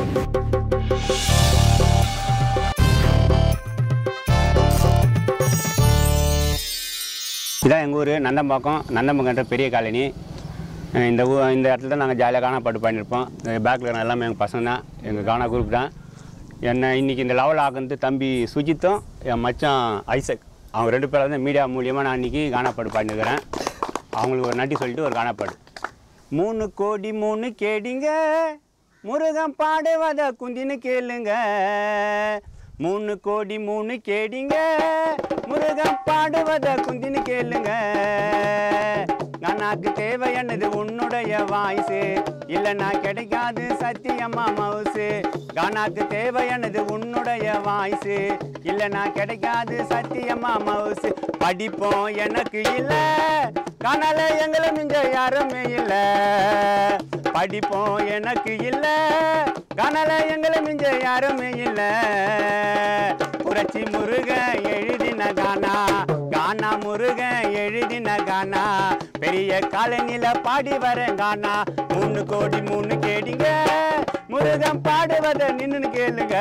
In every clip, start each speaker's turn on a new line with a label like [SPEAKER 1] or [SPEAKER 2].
[SPEAKER 1] இதான் எங்கள் ஊர் நந்தம்பாக்கம் நந்தம்பாக்கன்ற பெரிய காலனி அஹ் இந்த ஊ இந்த இடத்துல தான் நாங்கள் ஜாலியாக காணா பாட்டு பண்ணியிருப்போம் பேக்கில் எல்லாமே எங்கள் பசங்க தான் எங்கள் கானா குரூப் தான் என்ன இன்றைக்கி இந்த லெவல் ஆக்குறது தம்பி சுஜித்தும் என் மச்சான் ஐசக் அவங்க ரெண்டு பேரும் வந்து மீடியா மூலியமாக நான் இன்றைக்கி கானா பாட்டு பாடினுக்கிறேன் அவங்களுக்கு ஒரு நன்றி சொல்லிட்டு ஒரு கானா பாடு மூணு கோடி மூணு கேடிங்க முருகன் பாடுவத குந்தின்னு கேளுங்க மூணு கோடி மூணு கேடிங்க முருகன் பாடுவத குந்தின்னு கேளுங்க நானாக்கு தேவையானது உன்னுடைய வாய்ஸு இல்லைன்னா கிடைக்காது சத்தியம்மா மவுசு கானாக்கு தேவையானது உன்னுடைய வாய்ஸு இல்லைன்னா கிடைக்காது சத்தியம்மா மவுசு படிப்போம் எனக்கு இல்லை காணல எங்களை மிஞ்ச யாருமே இல்லை படிப்போம் எனக்கு இல்லை காணல எங்களை மிஞ்ச யாருமே இல்லை புரட்சி முருக எழுதின கானா கானா முருக எழுதின கானா பெரிய காலனில பாடி வரேன் கானா மூணு கோடி மூணு கேடிங்க முருகன் பாடுவத நின்னு கேளுங்க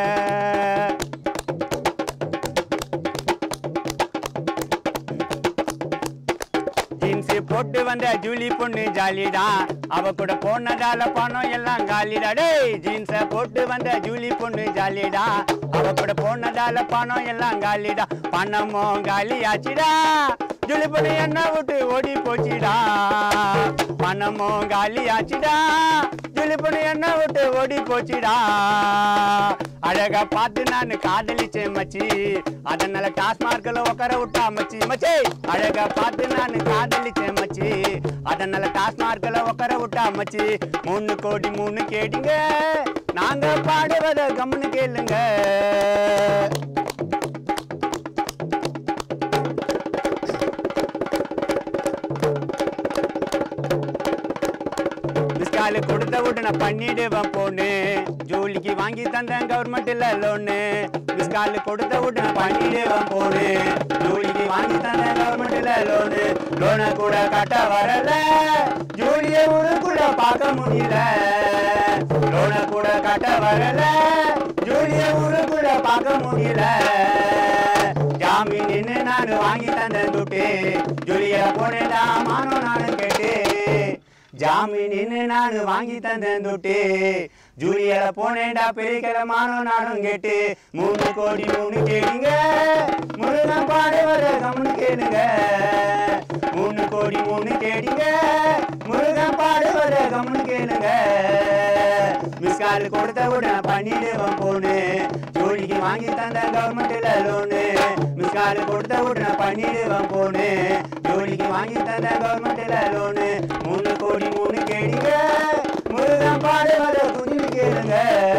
[SPEAKER 1] ஜீன்ஸ் போட்டு வந்த ஜூலி பொண்ணு ஜாலிடா அவ கூட போனதால பணம் எல்லாம் காலிடா டேய் ஜீன்ஸ போட்டு வந்த ஜூலி பொண்ணு ஜாலிடா அவ கூட போனதால பணம் எல்லாம் காலிடா பணமும் காலியாச்சுடா ஜூலி பொண்ணு என்ன விட்டு ஓடி போச்சுடா பணமும் காலியாச்சுடா ஜூலி பொண்ணு என்ன விட்டு ஓடி போச்சுடா அழகா பார்த்து நான் காதலிச்சேன் மச்சி அதனால டாஸ்மார்க்ல உட்கார விட்டா மச்சி மச்சி அழகா பார்த்து நான் காதலிச்சேன் மச்சி அதனால டாஸ்மார்க்ல உட்கார விட்டா மச்சி மூணு கோடி மூணு கேடிங்க நாங்க பாடுவத கம்னு கேளுங்க மிஸ்கால் கொடுத்த உடனே பண்ணிடுவேன் போனு ஜூலிக்கு வாங்கி தந்தேன் கவர்மெண்ட்ல லோனு மிஸ்கால் கொடுத்த உடனே பண்ணிடுவேன் போனு ஜூலிக்கு வாங்கி தந்தேன் கவர்மெண்ட்ல லோனு லோனை கூட கட்ட வரல ஜூலிய கூட பார்க்க முடியல லோனை கூட கட்ட வரல ஜூலிய கூட பார்க்க முடியல ஜாமீன் நான் வாங்கி தந்தேன் துட்டு ஜூலிய போனேடா மானோ நானும் கேட்டு ஜாமீனின்னு நான் வாங்கி தந்தேன் துட்டு ஜூலியல போனேன்டா பெரிய கிழமானோ நானும் கேட்டு மூணு கோடி மூணு கேளுங்க முருகன் பாடுவத கம்னு கேளுங்க மூணு கோடி மூணு கேடுங்க முருகன் பாடுவத கம்னு கேளுங்க மிஸ்கால் கொடுத்த உடனே பண்ணிடுவேன் போனு ஜோலிக்கு வாங்கி தந்த கவர்மெண்ட்ல லோனு மிஸ்கால் கொடுத்த உடனே பண்ணிடுவேன் போனு ஜோலிக்கு வாங்கி தந்த கவர்மெண்ட்ல லோனு மூணு கோடி மூணு கேடுங்க முருகன் பாடுவத குதின்னு கேளுங்க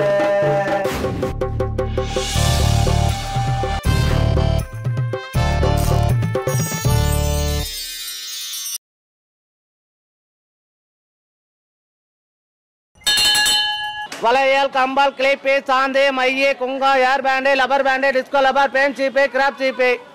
[SPEAKER 2] வளையல் கம்பால் கிளிப்பு சாந்து மைய குங்கா hair band rubber band disco rubber பேன் சீப்பு கிராப் சீப்பு